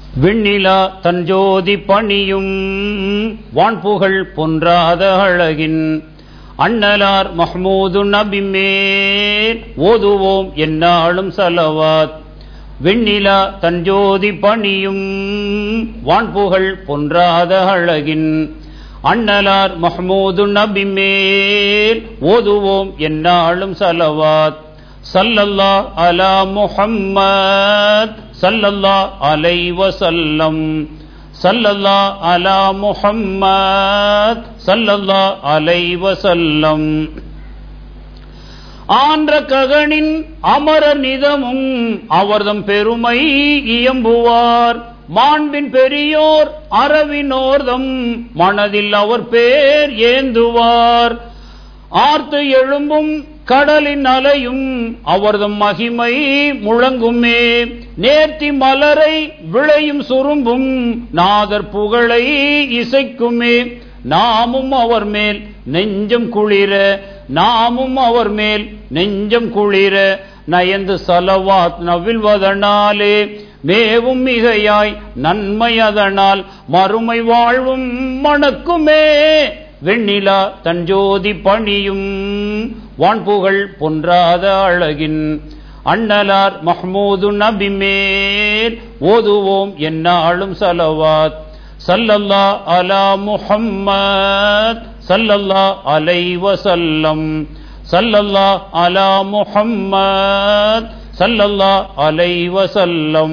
விண்ணிலா தஞ்சோதி பணியும் வான்புகழ் பொன்றாத அழகின் அண்ணலார் மஹ்மூது நபிமேல் ஓதுவோம் என்னாலும் சலவாத் விண்ணிலா தஞ்சோதி பணியும் வான்புகழ் பொன்றாத அழகின் அண்ணலார் மஹ்மூது நபிமேல் ஓதுவோம் என்னாலும் சலவாத் சல்லல்லா அலா முஹம்மத் சல்லல்லா அலை வசல்லம் சல்லல்லா அலா முஹம்மத் சல்லல்லா அலை வசல்லம் ஆன்ற ககனின் அமரர் நிதமும் அவர்தம் பெருமை இயம்புவார் மாண்பின் பெரியோர் அரவினோர்தம் மனதில் அவர் பேர் ஏந்துவார் ஆர்த்து எழும்பும் கடலின் அலையும் அவர்தம் மகிமை முழங்குமே நேர்த்தி மலரை விளையும் சுரும்பும் நாதர் புகழை இசைக்குமே நாமும் அவர் மேல் நெஞ்சம் குளிர நாமும் அவர் மேல் நெஞ்சம் குளிர நயந்து சலவாத் நவிழ்வதனாலே மேவும் மிகையாய் நன்மை அதனால் மறுமை வாழ்வும் மணக்குமே வெண்ணிலா தஞ்சோதி பணியும் வான்புகழ் பொன்றாத அழகின் அண்ணலார் மஹ்மூது நபிமேல் ஓதுவோம் என்னாலும் சலவாத் சல்லல்லா அலா முஹம்மத் சல்லல்லா அலை வசல்லம் சல்லல்லா அலா முஹம்மத் சல்லல்லா அலை வசல்லம்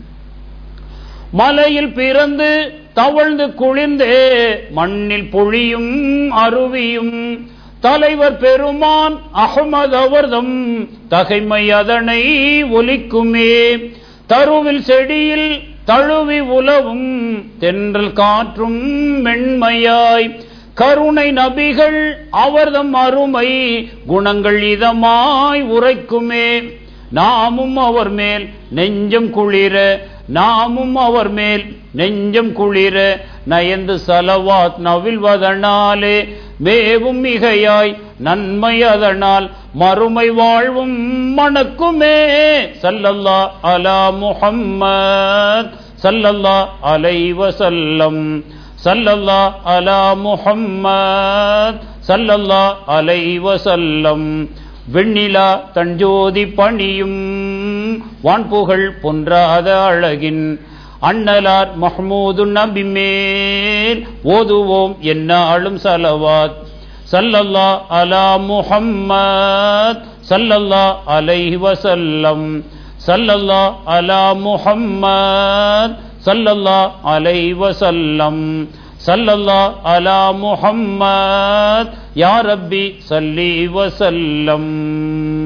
மலையில் பிறந்து தவழ்ந்து குளிர்ந்தே மண்ணில் பொழியும் அருவியும் தலைவர் பெருமான் அகமது அவர்தம் தகைமை அதனை ஒலிக்குமே தருவில் செடியில் தழுவி உலவும் தென்றல் காற்றும் மென்மையாய் கருணை நபிகள் அவர்தம் அருமை குணங்கள் இதமாய் உரைக்குமே நாமும் அவர் மேல் நெஞ்சம் குளிர நாமும் அவர் மேல் நெஞ்சம் குளிர நயந்து சலவாத் நவிழ்வதனாலே மேவும் மிகையாய் நன்மை அதனால் மறுமை வாழ்வும் மணக்குமே சல்லல்லா அலா முஹம்மத் சல்லல்லா அலை வசல்லம் சல்லல்லா அலா முஹம்மத் சல்லல்லா அலை வசல்லம் வெண்ணிலா தஞ்சோதி பணியும் வான்புகழ் பொன்றாத அழகின் அண்ணலார் மஹ்மூது நபிமேல் ஓதுவோம் என்னாலும் சலவாத் சல்லல்லா அலா முஹம்மத் சல்லல்லா அலைஹி வசல்லம் சல்லல்லா அலா முஹம்மத் சல்லல்லா அலைஹி வசல்லம் சல்லல்லா அலா முஹம்மத் யா ரப்பி சல்லி வசல்லம்